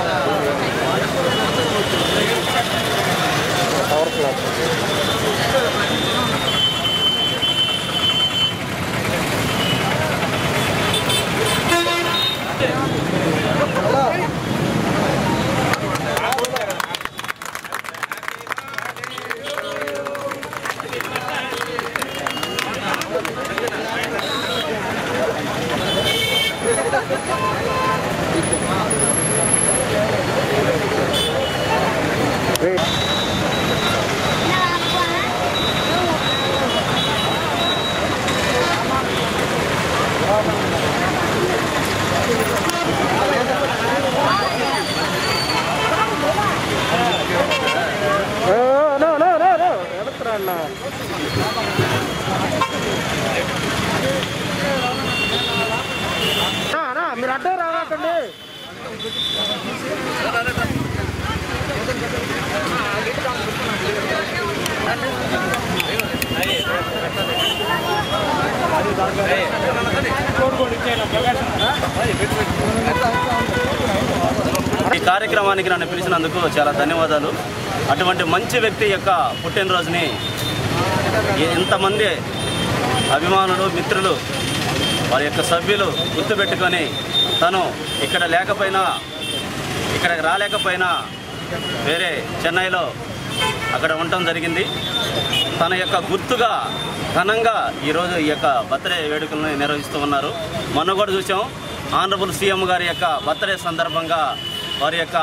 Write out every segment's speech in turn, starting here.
no no no no వెనక్కి అన్న మీరు అడ్డే రాకండి ఈ కార్యక్రమానికి నన్ను పిలిచినందుకు చాలా ధన్యవాదాలు అటువంటి మంచి వ్యక్తి యొక్క పుట్టినరోజుని ఎంతమంది అభిమానులు మిత్రులు వారి యొక్క సభ్యులు గుర్తుపెట్టుకొని తను ఇక్కడ లేకపోయినా ఇక్కడికి రాలేకపోయినా వేరే చెన్నైలో అక్కడ ఉండటం జరిగింది తన యొక్క గుర్తుగా ఘనంగా ఈరోజు ఈ యొక్క బర్త్డే వేడుకలను నిర్వహిస్తూ ఉన్నారు మొన్న కూడా చూసాం ఆనరబుల్ సీఎం గారి యొక్క బర్త్డే సందర్భంగా వారి యొక్క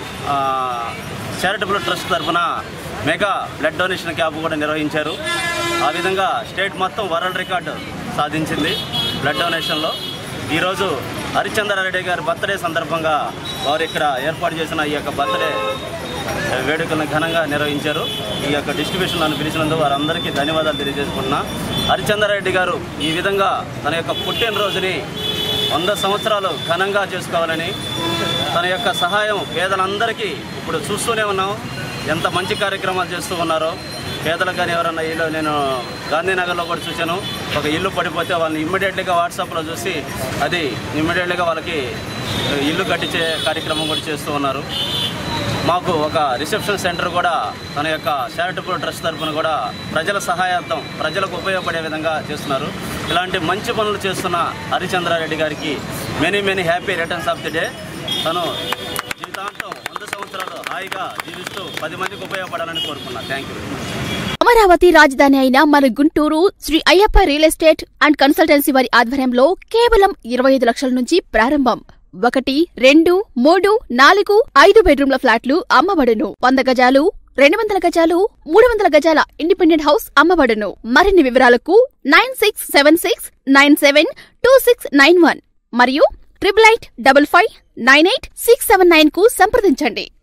చారిటబుల్ ట్రస్ట్ తరఫున మెగా బ్లడ్ డొనేషన్ క్యాంప్ కూడా నిర్వహించారు ఆ విధంగా స్టేట్ మొత్తం వరల్డ్ రికార్డు సాధించింది బ్లడ్ డొనేషన్లో ఈరోజు హరిచంద్రారెడ్డి గారి బర్త్డే సందర్భంగా వారు ఇక్కడ ఏర్పాటు చేసిన ఈ యొక్క బర్త్డే వేడుకలను ఘనంగా నిర్వహించారు ఈ యొక్క డిస్ట్రిబ్యూషన్ నన్ను పిలిచినందుకు వారందరికీ ధన్యవాదాలు తెలియజేసుకుంటున్నా హరిచంద్రారెడ్డి గారు ఈ విధంగా తన యొక్క పుట్టినరోజుని వంద సంవత్సరాలు ఘనంగా చేసుకోవాలని తన యొక్క సహాయం పేదలందరికీ ఇప్పుడు చూస్తూనే ఉన్నాం ఎంత మంచి కార్యక్రమాలు చేస్తూ ఉన్నారో పేదలకు కానీ ఎవరన్నా ఇల్లు నేను గాంధీనగర్లో కూడా చూశాను ఒక ఇల్లు పడిపోతే వాళ్ళని ఇమ్మీడియట్లీగా వాట్సాప్లో చూసి అది ఇమ్మీడియట్లీగా వాళ్ళకి ఇల్లు కట్టించే కార్యక్రమం కూడా చేస్తూ ఉన్నారు మాకు ఒక రిసెప్షన్ సెంటర్ కూడా తన యొక్క చారిటబుల్ ట్రస్ట్ తరఫున కూడా ప్రజల సహాయార్థం ప్రజలకు ఉపయోగపడే విధంగా చేస్తున్నారు ఇలాంటి మంచి పనులు చేస్తున్న హరిచంద్రారెడ్డి గారికి many many happy returns of the day తను జీవితాంతం వంద సంవత్సరాలు హాయిగా జీవిస్తూ పది మందికి ఉపయోగపడాలని కోరుకున్నా థ్యాంక్ యూ అమరావతి రాజధాని అయిన మన Guntur Sri Ayyappa real estate and consultancy వారి ఆధ్వర్యంలో కేవలం ఇరవై ఐదు లక్షల నుంచి ప్రారంభం ఒకటి రెండు మూడు నాలుగు ఐదు బెడ్రూమ్ల ఫ్లాట్లు అమ్మబడును వంద గజాలు రెండు వందల గజాలు మూడు వందల గజాల ఇండిపెండెంట్ హౌస్ అమ్మబడును మరిన్ని వివరాలకు nine six seven six nine seven two six nine one మరియు triple eight double five nine eight six seven nine కు సంప్రదించండి